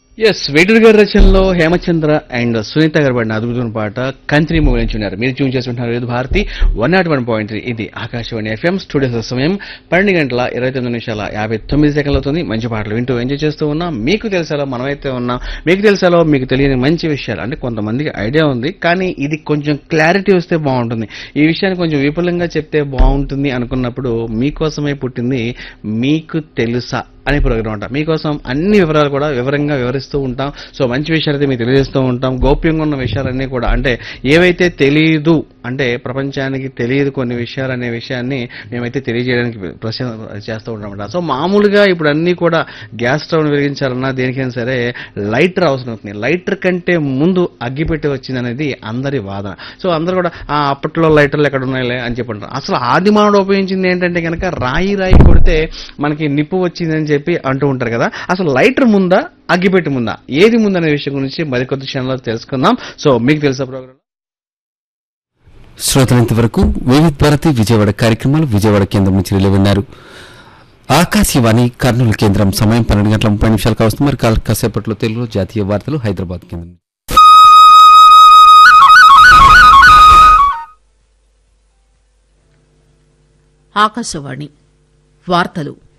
yes Veturi గారి రచనలో Hemachandra and Sunitha గారు పడిన అద్భుతమైన పాట కంత్రి మూవీ నుంచి ఉన్నారు మీరు ట్యూన్ చేస్తుంటున్నారు ఇది Bharati one nought one point three ఇది ఆకాశవాణి ఎఫ్ఎం స్టూడియోస్ సమయం పన్నెండు గంటల ఇరవై తొమ్మిది నిమిషాల యాభై తొమ్మిది సెకండ్లు అవుతుంది మంచి పాటలు వింటూ ఎంజాయ్ చేస్తూ ఉన్నాం మీకు తెలుసాలో మనమైతే ఉన్నాం మీకు తెలుసాలో మీకు తెలియని మంచి విషయాలు అంటే కొంతమందికి ఐడియా ఉంది కానీ ఇది కొంచెం క్లారిటీ వస్తే బాగుంటుంది ఈ విషయాన్ని కొంచెం విపులంగా చెప్తే బాగుంటుంది అనుకున్నప్పుడు మీకోసమే పుట్టింది మీకు తెలుసా అనే ప్రోగ్రామ్ అంట మీకోసం అన్ని వివరాలు కూడా వివరంగా వివరిస్తూ ఉంటాం సో మంచి విషయాలు అయితే మీకు తెలియజేస్తూ ఉంటాం గోప్యంగా ఉన్న విషయాలన్నీ కూడా అంటే ఏవైతే తెలియదు అంటే ప్రపంచానికి తెలియదు కొన్ని విషయాలు అనే విషయాన్ని మేమైతే తెలియజేయడానికి ప్రశ్న చేస్తూ ఉంటాం సో మామూలుగా ఇప్పుడు అన్నీ కూడా గ్యాస్ స్టవ్ వెలిగించాలన్నా దేనికైనా సరే లైటర్ అవసరం అవుతుంది లైటర్ కంటే ముందు అగ్గిపెట్టి వచ్చింది అనేది అందరి వాదన సో అందరూ కూడా "ఆ, అప్పట్లో లైటర్లు ఎక్కడ ఉన్నాయిలే అని చెప్పంటారు అసలు ఆది మానవుడు ఉపయోగించింది ఏంటంటే కనుక రాయి రాయి కొడితే మనకి నిప్పు వచ్చిందని చెప్పి అంటూ ఉంటారు కదా అసలు లైటర్ ముందా అగ్గిపెట్టి ముందా ఏది ముందనే విషయం గురించి మరికొద్ది క్షణంలో తెలుసుకుందాం సో మీకు తెలుసా ప్రోగ్రామ్ శ్రోతలంతవరకు వివిధ భారతి విజయవాడ కార్యక్రమాలు విజయవాడ కేంద్రం నుంచి నిలవన్నారు ఆకాశవాణి కర్నూలు కేంద్రం సమయం పన్నెండు గంటల ముప్పై నిమిషాలకు వస్తుంది మరి కాల్- కాసేపట్లో తెలుగులో జాతీయ వార్తలు హైదరాబాద్ కేంద్రం ఆకాశవాణి వార్తలు